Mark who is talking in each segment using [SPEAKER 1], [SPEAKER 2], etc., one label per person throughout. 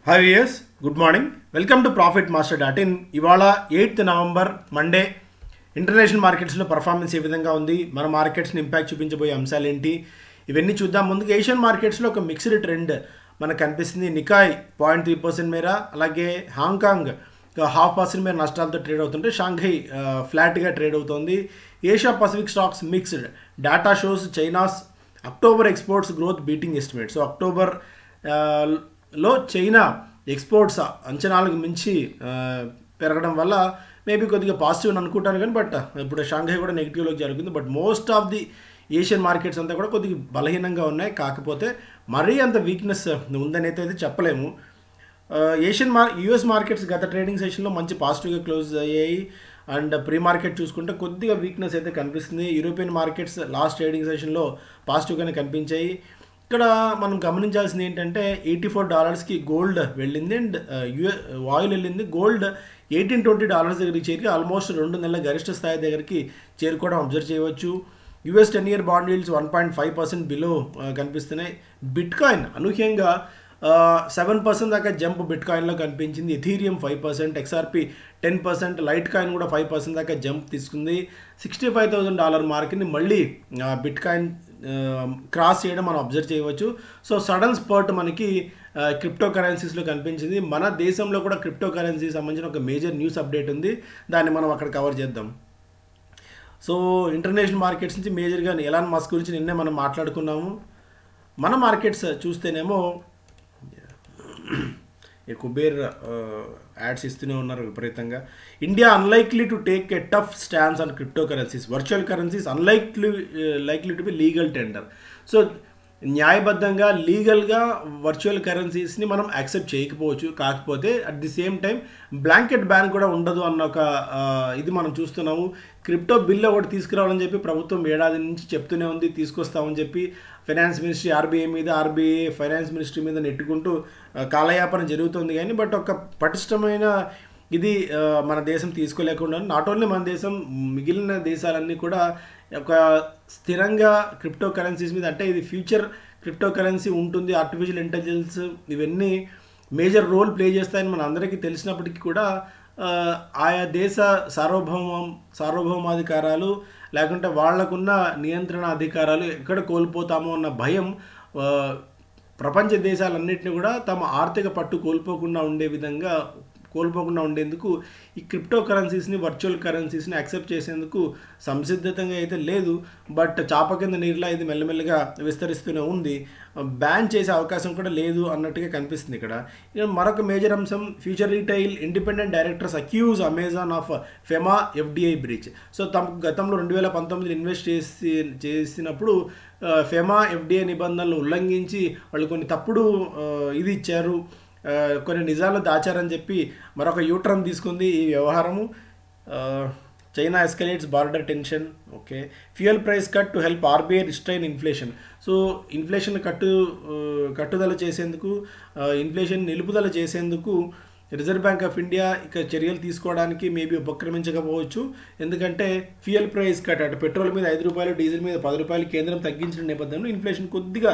[SPEAKER 1] hi viewers good morning welcome to profit master dot in ఇవాళ eighth November Monday international మార్కెట్స్లో performance ఏ విధంగా ఉంది మన మార్కెట్స్ని ఇంపాక్ట్ చూపించబోయే అంశాలు ఏంటి ఇవన్నీ చూద్దాం ముందుగా ఏషియన్ మార్కెట్స్లో ఒక మిక్స్డ్ ట్రెండ్ మనకు కనిపిస్తుంది నికాయ్ పాయింట్ త్రీ పర్సెంట్ మేర అలాగే హాంకాంగ్ హాఫ్ పర్సెంట్ మేర నష్టాలతో ట్రేడ్ అవుతుంటే షాంఘై ఫ్లాట్గా ట్రేడ్ అవుతుంది Asia Pacific stocks mixed data shows China's October exports growth beating estimate so October ఆ, లో చైనా ఎక్స్పోర్ట్స్ అంచనాలకు మించి ఆ, పెరగడం వల్ల మేబీ కొద్దిగా పాజిటివ్ అని అనుకుంటాను కానీ బట్ ఇప్పుడు షాంఘై కూడా నెగిటివ్లోకి జరుగుతుంది but most of the Asian markets అంతా కూడా కొద్దిగా బలహీనంగా ఉన్నాయి కాకపోతే మరీ అంత వీక్నెస్ ఉందని అయితే అయితే చెప్పలేము ఆ, ఏషియన్ మార్ యూఎస్ మార్కెట్స్ గత ట్రేడింగ్ సెషన్లో మంచి పాజిటివ్గా క్లోజ్ అయ్యాయి అండ్ ప్రీ మార్కెట్ చూసుకుంటే కొద్దిగా వీక్నెస్ అయితే కనిపిస్తుంది యూరోపియన్ మార్కెట్స్ లాస్ట్ ట్రేడింగ్ సెషన్లో పాజిటివ్గానే కనిపించాయి ఇక్కడ మనం గమనించాల్సింది ఏంటంటే ఎయిటీ ఫోర్ డాలర్స్కి గోల్డ్ వెళ్ళింది అండ్ యుఎ ఆయిల్ వెళ్ళింది గోల్డ్ ఎయిటీన్ ట్వంటీ డాలర్స్ దగ్గరికి చేరి ఆల్మోస్ట్ రెండు నెలల గరిష్ట స్థాయి దగ్గరికి చేరుకోవడం అబ్జర్వ్ చేయవచ్చు US ten year bond yields one point five percent below కనిపిస్తున్నాయి బిట్ కాయిన్ అనూహ్యంగా సెవెన్ పర్సెంట్ దాకా జంప్ బిట్ కాయిన్లో కనిపించింది Ethereum five percent XRP ten percent litecoin కూడా ఫైవ్ పర్సెంట్ దాకా జంప్ తీసుకుంది సిక్స్టీ ఫైవ్ థౌసండ్ డాలర్ మార్క్ని మళ్ళీ బిట్ కాయిన్ క్రాస్ చేయడం మనం అబ్జర్వ్ చేయవచ్చు సో సడన్ స్పర్ట్ మనకి క్రిప్టో కరెన్సీస్లో కనిపించింది మన దేశంలో కూడా క్రిప్టో కరెన్సీ సంబంధించిన ఒక మేజర్ న్యూస్ అప్డేట్ ఉంది దాన్ని మనం అక్కడ కవర్ చేద్దాం సో ఇంటర్నేషనల్ మార్కెట్స్ నుంచి మేజర్గా ఎలాన్ మస్క్ గురించి నిన్నే మనం మాట్లాడుకున్నాము మన మార్కెట్స్ చూస్తేనేమో ఈ కుబేర్ యాడ్స్ ఇస్తూనే ఉన్నారు విపరీతంగా India unlikely to take a tough stands on cryptocurrencies virtual currencies unlikely likely to be legal tender so న్యాయబద్ధంగా లీగల్గా వర్చువల్ కరెన్సీస్ని మనం యాక్సెప్ట్ చేయకపోవచ్చు కాకపోతే at the same time blanket ban కూడా ఉండదు అన్న ఒక ఆ, ఇది మనం చూస్తున్నాము క్రిప్టో బిల్ ఒకటి తీసుకురావాలని చెప్పి ప్రభుత్వం ఏడాది నుంచి చెప్తూనే ఉంది తీసుకొస్తామని చెప్పి ఫైనాన్స్ మినిస్ట్రీ ఆర్బీఐ మీద ఆర్బీఐ ఫైనాన్స్ మినిస్ట్రీ మీద నెట్టుకుంటూ ఆ, కాలయాపన జరుగుతుంది కానీ బట్ ఒక పటిష్టమైన ఇది ఆ, మన దేశం తీసుకోలేకుండా నాట్ ఓన్లీ మన దేశం మిగిలిన దేశాలన్నీ కూడా ఒక స్థిరంగా క్రిప్టో కరెన్సీస్ మీద అంటే ఇది ఫ్యూచర్ క్రిప్టో కరెన్సీ ఉంటుంది ఆర్టిఫిషియల్ ఇంటెలిజెన్స్ ఇవన్నీ మేజర్ రోల్ ప్లే చేస్తాయని మన అందరికీ తెలిసినప్పటికీ కూడా ఆ, ఆయా దేశ సార్వభౌమం సార్వభౌమాధికారాలు లేకుంటే వాళ్లకున్న నియంత్రణ అధికారాలు ఎక్కడ కోల్పోతామో అన్న భయం ఆ, ప్రపంచ దేశాలన్నింటినీ కూడా తమ ఆర్థిక పట్టు కోల్పోకుండా ఉండే విధంగా కోల్పోకుండా ఉండేందుకు ఈ క్రిప్టో కరెన్సీస్ని వర్చువల్ కరెన్సీస్ని యాక్సెప్ట్ చేసేందుకు సంసిద్ధతంగా అయితే లేదు బట్ చాప కింద నీరులా ఇది మెల్లమెల్లగా విస్తరిస్తూనే ఉంది బ్యాన్ చేసే అవకాశం కూడా లేదు అన్నట్టుగా కనిపిస్తుంది ఇక్కడ ఇక మరొక మేజర్ అంశం Future Retail independent directors accuse Amazon of FEMA FDI breach so తమకు గతంలో రెండు వేల పంతొమ్మిది ఇన్వెస్ట్ చేసి చేసినప్పుడు ఆ, ఫెమా ఎఫ్డిఐ నిబంధనలు ఉల్లంఘించి వాళ్ళు కొన్ని తప్పుడు ఆ, ఇది ఇచ్చారు ఆ, కొన్ని నిజాలు దాచారని చెప్పి మరొక యూటర్న్ తీసుకుంది ఈ వ్యవహారము ఆ, China escalates border tension okay fuel price cut to help RBI restrain inflation so inflation కట్టు ఆ, కట్టుదల చేసేందుకు ఆ, ఇన్ఫ్లేషన్ నిలుపుదల చేసేందుకు రిజర్వ్ బ్యాంక్ ఆఫ్ ఇండియా ఇక చర్యలు తీసుకోవడానికి మేబీ ఉపక్రమించకపోవచ్చు ఎందుకంటే ఫ్యూయల్ ప్రైస్ కట్ అటు పెట్రోల్ మీద ఐదు రూపాయలు డీజిల్ మీద పది రూపాయలు కేంద్రం తగ్గించిన నేపథ్యంలో ఇన్ఫ్లేషన్ కొద్దిగా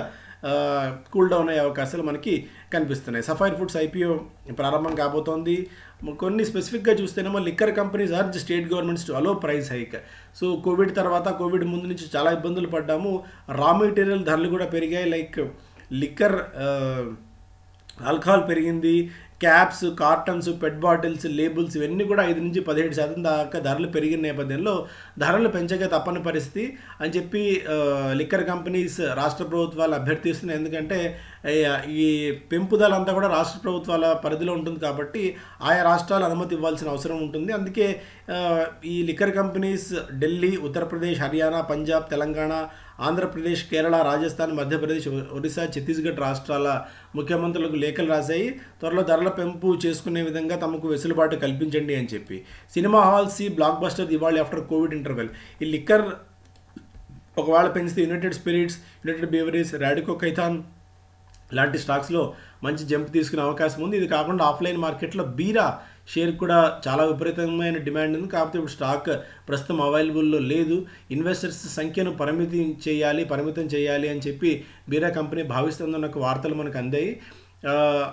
[SPEAKER 1] కూల్ డౌన్ అయ్యే అవకాశాలు మనకి కనిపిస్తున్నాయి సఫైర్ ఫుడ్స్ ఐపీఓ ప్రారంభం కాబోతోంది కొన్ని స్పెసిఫిక్గా చూస్తేనేమో liquor companies urge state governments to allow price hike so Covid తర్వాత కోవిడ్ ముందు నుంచి చాలా ఇబ్బందులు పడ్డాము రా మెటీరియల్ ధరలు కూడా పెరిగాయి లైక్ లిక్కర్ ఆల్కహాల్ పెరిగింది caps cartons PET bottles labels ఇవన్నీ కూడా ఐదు నుంచి పదిహేడు శాతం దాకా ధరలు పెరిగిన నేపథ్యంలో ధరలు పెంచక తప్పని పరిస్థితి అని చెప్పి ఆ, లిక్కర్ కంపెనీస్ రాష్ట్ర ప్రభుత్వాలు అభ్యర్థిస్తున్నాయి ఎందుకంటే ఈ- ఈ పెంపుదల అంతా కూడా రాష్ట్ర ప్రభుత్వాల పరిధిలో ఉంటుంది కాబట్టి ఆయా రాష్ట్రాలు అనుమతి ఇవ్వాల్సిన అవసరం ఉంటుంది అందుకే ఆ, ఈ లిక్కర్ కంపెనీస్ ఢిల్లీ ఉత్తరప్రదేశ్ హర్యానా పంజాబ్ తెలంగాణ ఆంధ్రప్రదేశ్ కేరళ రాజస్థాన్ మధ్యప్రదేశ్ ఒరిస్సా ఛత్తీస్గఢ్ రాష్ట్రాల ముఖ్యమంత్రులకు లేఖలు రాశాయి త్వరలో ధరల పెంపు చేసుకునే విధంగా తమకు వెసులుబాటు కల్పించండి అని చెప్పి సినిమా హాల్స్ ఈ blockbuster Diwali after Covid interval ఈ లిక్కర్ ఒకవేళ పెంచితే United Spirits United Breweries Radico Khaitan లాంటి స్టాక్స్లో మంచి జంప్ తీసుకునే అవకాశం ఉంది ఇది కాకుండా ఆఫ్లైన్ మార్కెట్లో బీరా షేర్ కూడా చాలా విపరీతమైన డిమాండ్ ఉంది కాకపోతే ఇప్పుడు స్టాక్ ప్రస్తుతం అవైలబుల్లో లేదు ఇన్వెస్టర్స్ సంఖ్యను పరిమితం చేయాలి పరిమితం చేయాలి అని చెప్పి బీరా కంపెనీ భావిస్తుందన్న ఒక వార్తలు మనకు అందాయి ఆ,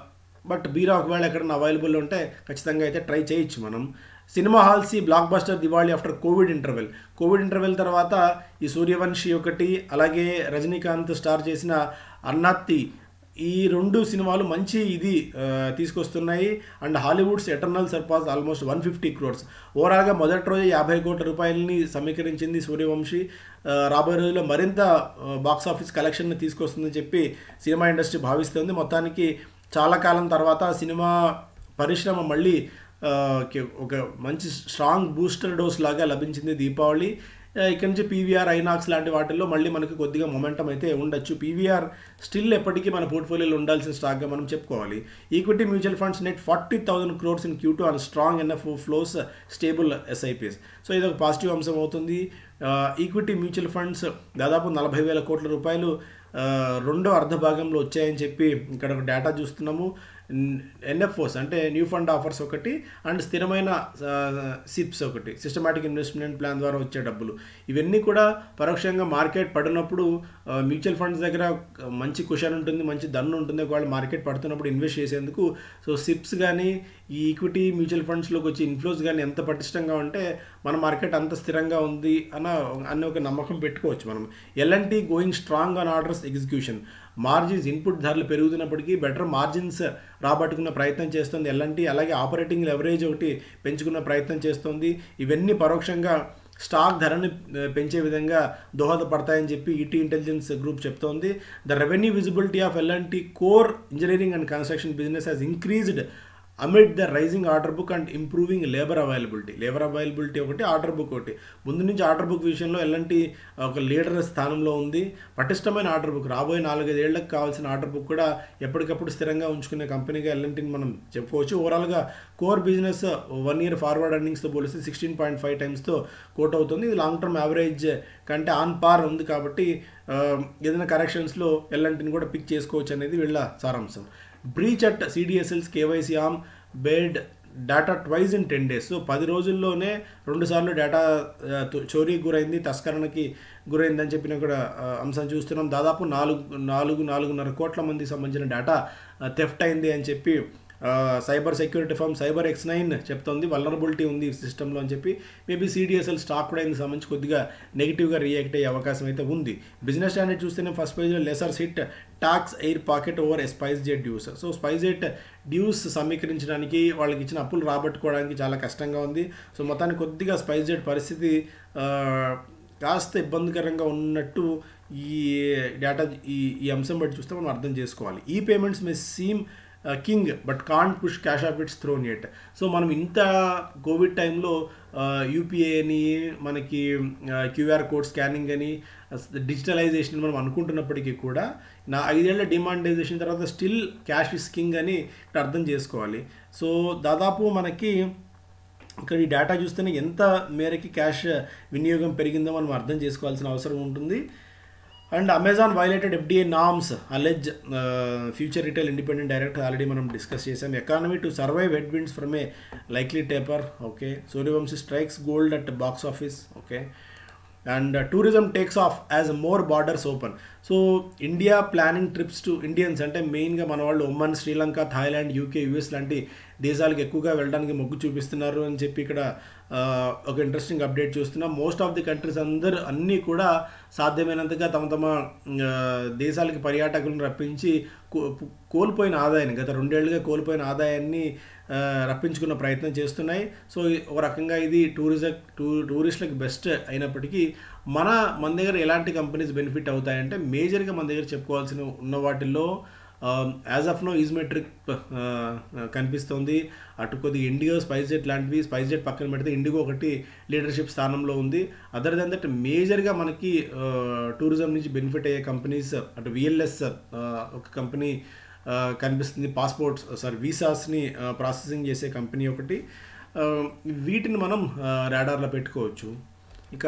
[SPEAKER 1] బట్ బీరా ఒకవేళ ఎక్కడన్నా అవైలబుల్ ఉంటే ఖచ్చితంగా అయితే ట్రై చేయొచ్చు మనం సినిమా హాల్స్ ఈ blockbuster Diwali after Covid interval Covid interval తర్వాత ఈ సూర్యవంశి ఒకటి అలాగే రజనీకాంత్ స్టార్ చేసిన అన్నత్తి ఈ రెండు సినిమాలు మంచి ఇది ఆ, తీసుకొస్తున్నాయి and Hollywood's Eternal surpass almost one fifty crores ఓవరాల్గా మొదటి రోజు యాభై కోట్ల రూపాయలని సమీకరించింది సూర్యవంశి ఆ, రాబోయే రోజుల్లో మరింత బాక్స్ ఆఫీస్ కలెక్షన్ని తీసుకొస్తుందని చెప్పి సినిమా ఇండస్ట్రీ భావిస్తుంది మొత్తానికి చాలా కాలం తర్వాత సినిమా పరిశ్రమ మళ్ళీ ఆ, కి- ఒక మంచి స్ట్రాంగ్ బూస్టర్ డోస్ లాగా లభించింది దీపావళి ఆ, ఇక్కడి నుంచి పీవీఆర్ ఐనాక్స్ లాంటి వాటిల్లో మళ్ళీ మనకి కొద్దిగా మొమెంటం అయితే ఉండొచ్చు పీవీఆర్ స్టిల్ ఎప్పటికీ మన పోర్ట్ఫోలియోలో ఉండాల్సిన స్టాక్గా మనం చెప్పుకోవాలి equity mutual funds net forty thousand crores in Q two and strong NF flows stable SIPs so ఇది ఒక పాజిటివ్ అంశం అవుతుంది ఈక్విటీ మ్యూచువల్ ఫండ్స్ దాదాపు నలభై వేల కోట్ల రూపాయలు ఆ, రెండో అర్ధ భాగంలో వచ్చాయని చెప్పి ఇక్కడ ఒక డేటా చూస్తున్నాము ఎన్ఎఫ్ఓస్ అంటే న్యూ ఫండ్ ఆఫర్స్ ఒకటి అండ్ స్థిరమైన సిప్స్ ఒకటి సిస్టమాటిక్ ఇన్వెస్ట్మెంట్ ప్లాన్ ద్వారా వచ్చే డబ్బులు ఇవన్నీ కూడా పరోక్షంగా మార్కెట్ పడినప్పుడు మ్యూచువల్ ఫండ్స్ దగ్గర మంచి కుషన్ ఉంటుంది మంచి దన్ను ఉంటుంది ఒకవేళ మార్కెట్ పడుతున్నప్పుడు ఇన్వెస్ట్ చేసేందుకు సో సిప్స్ కానీ ఈ ఈక్విటీ మ్యూచువల్ ఫండ్స్లోకి వచ్చే ఇన్ఫ్లోస్ కానీ ఎంత పటిష్టంగా ఉంటే మన మార్కెట్ అంత స్థిరంగా ఉంది అన్న అనే ఒక నమ్మకం పెట్టుకోవచ్చు మనం L and T going strong on orders execution margins input ధరలు పెరుగుతున్నప్పటికీ బెటర్ మార్జిన్స్ రాబట్టుకున్న ప్రయత్నం చేస్తుంది ఎల్ఎన్టీ అలాగే ఆపరేటింగ్ లెవరేజ్ ఒకటి పెంచుకున్న ప్రయత్నం చేస్తుంది ఇవన్నీ పరోక్షంగా స్టాక్ ధరని ఆ, పెంచే విధంగా దోహదపడతాయని చెప్పి ఈటీ ఇంటెలిజెన్స్ గ్రూప్ చెప్తోంది the revenue visibility of L and T core engineering and construction business has increased amid the rising order book and improving labour availability labour availability ఒకటి ఆర్డర్ బుక్ ఒకటి ముందు నుంచి ఆర్డర్ బుక్ విషయంలో ఎలాంటి ఒక లీడర్ స్థానంలో ఉంది పటిష్టమైన ఆర్డర్ బుక్ రాబోయే నాలుగైదేళ్లకు కావాల్సిన ఆర్డర్ బుక్ కూడా ఎప్పటికప్పుడు స్థిరంగా ఉంచుకునే కంపెనీగా ఎల్ఎన్టీని మనం చెప్పుకోవచ్చు ఓవరాల్గా core business one year forward ఎర్నింగ్స్తో పోలిస్తే సిక్స్టీన్ పాయింట్ ఫైవ్ టైమ్స్తో కోట్ అవుతుంది ఇది లాంగ్ టర్మ్ యావరేజ్ కంటే ఆన్ పార్ ఉంది కాబట్టి ఆ, ఏదైనా కరెక్షన్స్లో ఎల్ఎన్టీని కూడా పిక్ చేసుకోవచ్చు అనేది వీళ్ళ సారాంశం breach at CDSL's KYC arm bared data twice in ten days so పది రోజుల్లోనే రెండుసార్లు డేటా ఆ, తు- చోరీకి గురైంది తస్కరణకి గురైందని చెప్పిన కూడా ఆ, అంశం చూస్తున్నాం దాదాపు నాలుగు నాలుగు నాలుగున్నర కోట్ల మందికి సంబంధించిన డేటా థెఫ్ట్ అయింది అని చెప్పి cyber security firm cyber X nine చెప్తోంది వలనరబిలిటీ ఉంది ఈ సిస్టంలో అని చెప్పి మేబీ సిడిఎస్ఎల్ స్టాక్ కూడా ఇందుకు సంబంధించి కొద్దిగా నెగిటివ్గా రియాక్ట్ అయ్యే అవకాశం అయితే ఉంది బిజినెస్ స్టాండర్డ్ చూస్తేనే ఫస్ట్ పేజ్లో lessor hit talks air pocket over SpiceJet dues so SpiceJet dues సమీకరించడానికి వాళ్ళకి ఇచ్చిన అప్పులు రాబట్టుకోవడానికి చాలా కష్టంగా ఉంది సో మొత్తానికి కొద్దిగా స్పైస్ జెట్ పరిస్థితి ఆ, కాస్త ఇబ్బందికరంగా ఉన్నట్టు ఈ డేటా ఈ ఈ అంశం బట్టి చూస్తే మనం అర్థం చేసుకోవాలి ఈ payments may seem king but can't push cash off its throne yet so మనం ఇంత కోవిడ్ టైంలో యూపీఐ అని మనకి క్యూఆర్ కోడ్ స్కానింగ్ అని డిజిటలైజేషన్ మనం అనుకుంటున్నప్పటికీ కూడా నా ఐదేళ్ల డిమాండైజేషన్ తర్వాత స్టిల్ క్యాష్ ఇస్ కింగ్ అని ఇక్కడ అర్థం చేసుకోవాలి సో దాదాపు మనకి ఇక్కడ ఈ డేటా చూస్తేనే ఎంత మేరకి క్యాష్ వినియోగం పెరిగిందో మనం అర్థం చేసుకోవాల్సిన అవసరం ఉంటుంది and Amazon violated FDA norms alleges Future Retail independent director already మనం డిస్కస్ చేసాం economy to survive headwinds from a likely taper okay Sooryavanshi strikes gold at box office okay and tourism takes off as more borders open so India planning trips to Indians అంటే మెయిన్గా మన వాళ్ళు Oman Sri Lanka Thailand UK US లాంటి దేశాలకు ఎక్కువగా వెళ్ళడానికి మొగ్గు చూపిస్తున్నారు అని చెప్పి ఇక్కడ ఆ, ఒక ఇంట్రెస్టింగ్ అప్డేట్ చూస్తున్నాం మోస్ట్ ఆఫ్ ది కంట్రీస్ అందరు అన్నీ కూడా సాధ్యమైనంతగా తమ తమ ఆ, దేశాలకి పర్యాటకులను రప్పించి కో- కోల్పోయిన ఆదాయాన్ని గత రెండేళ్లుగా కోల్పోయిన ఆదాయాన్ని ఆ, రప్పించుకున్న ప్రయత్నం చేస్తున్నాయి సో ఒక రకంగా ఇది టూరిజం టూ టూరిస్టులకు బెస్ట్ అయినప్పటికీ మన మన దగ్గర ఎలాంటి కంపెనీస్ బెనిఫిట్ అవుతాయంటే మేజర్గా మన దగ్గర చెప్పుకోవాల్సిన ఉన్న వాటిల్లో యాజ్ ఆఫ్ నో ఈజ్మెట్రిక్ కనిపిస్తుంది అటు కొద్దిగా ఇండిగో స్పైస్ జెట్ లాంటివి స్పైస్ జెట్ పక్కన పెడితే ఇండిగో ఒకటి లీడర్షిప్ స్థానంలో ఉంది అదర్ దెన్ దట్ మేజర్గా మనకి టూరిజం నుంచి బెనిఫిట్ అయ్యే కంపెనీస్ అటు విఎల్ఎస్ ఒక కంపెనీ కనిపిస్తుంది పాస్పోర్ట్స్ సారీ వీసాస్ని ప్రాసెసింగ్ చేసే కంపెనీ ఒకటి ఆ, వీటిని మనం రాడార్లో పెట్టుకోవచ్చు ఇక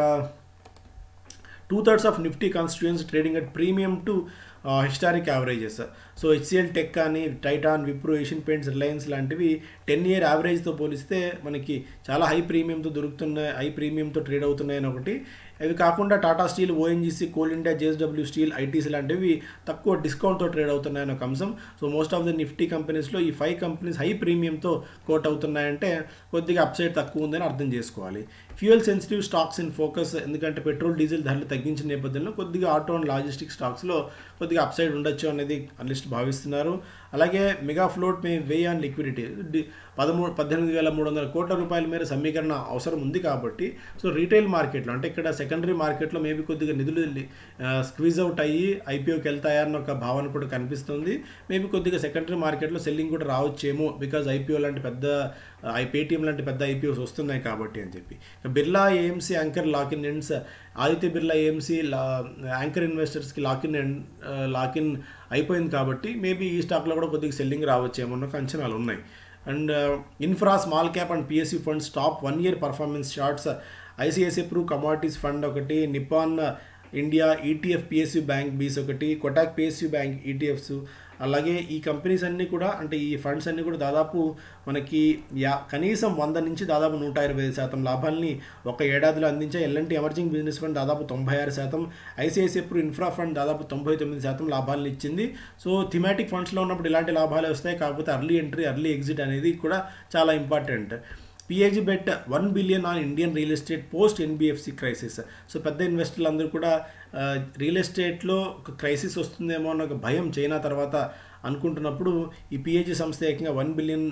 [SPEAKER 1] two thirds of Nifty constituents trading at premium to historic averages so HCL Tech కానీ Titan Wipro Asian Paints Reliance లాంటివి టెన్ ఇయర్ యావరేజ్తో పోలిస్తే మనకి చాలా హై ప్రీమియంతో దొరుకుతున్నాయి హై ప్రీమియంతో ట్రేడ్ అవుతున్నాయని ఒకటి ఇవి కాకుండా Tata Steel ONGC Coal India JSW Steel ITC లాంటివి తక్కువ డిస్కౌంట్తో ట్రేడ్ అవుతున్నాయని ఒక అంశం so most of the Nifty కంపెనీస్లో ఈ ఫైవ్ కంపెనీస్ హై ప్రీమియంతో కోట్ అవుతున్నాయంటే కొద్దిగా అప్సైడ్ తక్కువ ఉందని అర్థం చేసుకోవాలి fuel sensitive stocks in focus ఎందుకంటే పెట్రోల్ డీజిల్ ధరలు తగ్గించిన నేపథ్యంలో కొద్దిగా ఆటో అండ్ లాజిస్టిక్ స్టాక్స్లో కొద్దిగా అప్సైడ్ ఉండొచ్చు అనేది అనలిస్ట్ భావిస్తున్నారు అలాగే mega float may weigh on liquidity పదమూడు పద్దెనిమిది వేల మూడు వందల కోట్ల రూపాయల మేర సమీకరణ అవసరం ఉంది కాబట్టి సో రీటైల్ మార్కెట్లో అంటే ఇక్కడ సెకండరీ మార్కెట్లో మేబీ కొద్దిగా నిధులు స్క్వీజ్ అవుట్ అయ్యి ఐపీఓకి వెళ్తాయన్న ఒక భావన కూడా కనిపిస్తుంది మేబీ కొద్దిగా సెకండరీ మార్కెట్లో సెల్లింగ్ కూడా రావచ్చేమో బికాజ్ ఐపీఓ లాంటి పెద్ద ఐ పేటీఎం లాంటి పెద్ద ఐపీఓస్ వస్తున్నాయి కాబట్టి అని చెప్పి Birla AMC anchor lock in ends Aditya Birla AMC లా యాంకర్ ఇన్వెస్టర్స్కి లాకిన్ ఎండ్ లాకిన్ అయిపోయింది కాబట్టి మేబీ ఈ స్టాక్లో కూడా కొద్దిగా సెల్లింగ్ రావచ్చేమో అన్న ఒక అంచనాలు ఉన్నాయి and infra small cap and PSC funds top one year performance charts ICICI Pru commodities fund ఒకటి Nippon India ETF PSU bank BeES ఒకటి కొటాక్ పిఎస్యు బ్యాంక్ ఈటీఎఫ్స్ అలాగే ఈ కంపెనీస్ అన్నీ కూడా అంటే ఈ ఫండ్స్ అన్నీ కూడా దాదాపు మనకి యా కనీసం వంద నుంచి దాదాపు నూట ఇరవై శాతం లాభాల్ని ఒక ఏడాదిలో అందించే ఎల్ఎన్టీ ఎమర్జింగ్ బిజినెస్ ఫండ్ దాదాపు తొంభై ఆరు శాతం ఐసిఐసిఐ ప్రూ ఇన్ఫ్రా ఫండ్ దాదాపు తొంభై తొమ్మిది శాతం లాభాలను ఇచ్చింది సో థిమాటిక్ ఫండ్స్లో ఉన్నప్పుడు ఇలాంటి లాభాలు వస్తాయి కాకపోతే అర్లీ ఎంట్రీ అర్లీ ఎగ్జిట్ అనేది కూడా చాలా important PAG bet one billion on Indian real estate post NBFC crisis so పెద్ద ఇన్వెస్టర్లు అందరూ కూడా రియల్ ఎస్టేట్లో ఒక క్రైసిస్ వస్తుందేమో అన్న ఒక భయం చైనా తర్వాత అనుకుంటున్నప్పుడు ఈ పిఏజీ సంస్థ ఏకంగా వన్ బిలియన్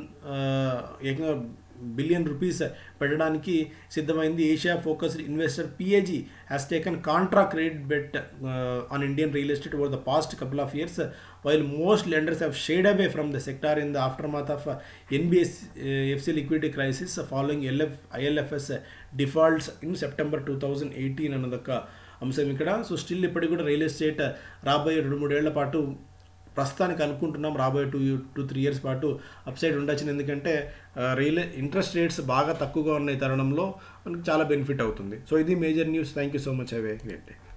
[SPEAKER 1] ఏకంగా బిలియన్ రూపీస్ పెట్టడానికి సిద్ధమైంది Asia focused investor PAG has taken contra credit bet on Indian real estate over the past couple of years while most lenders have shied away from the sector in the aftermath of NBFC liquidity crisis following LF ILFS defaults in September two thousand eighteen అన్నదొక అంశం ఇక్కడ so still ఇప్పటికి కూడా real estate రాబోయే రెండు మూడేళ్ల పాటు ప్రస్తుతానికి అనుకుంటున్నాం రాబోయే టూ టూ త్రీ ఇయర్స్ పాటు అప్సైడ్ ఉండొచ్చు ఎందుకంటే రియల్ ఇంట్రెస్ట్ రేట్స్ బాగా తక్కువగా ఉన్న తరుణంలో మనకి చాలా బెనిఫిట్ అవుతుంది సో ఇది major news thank you so much have a great day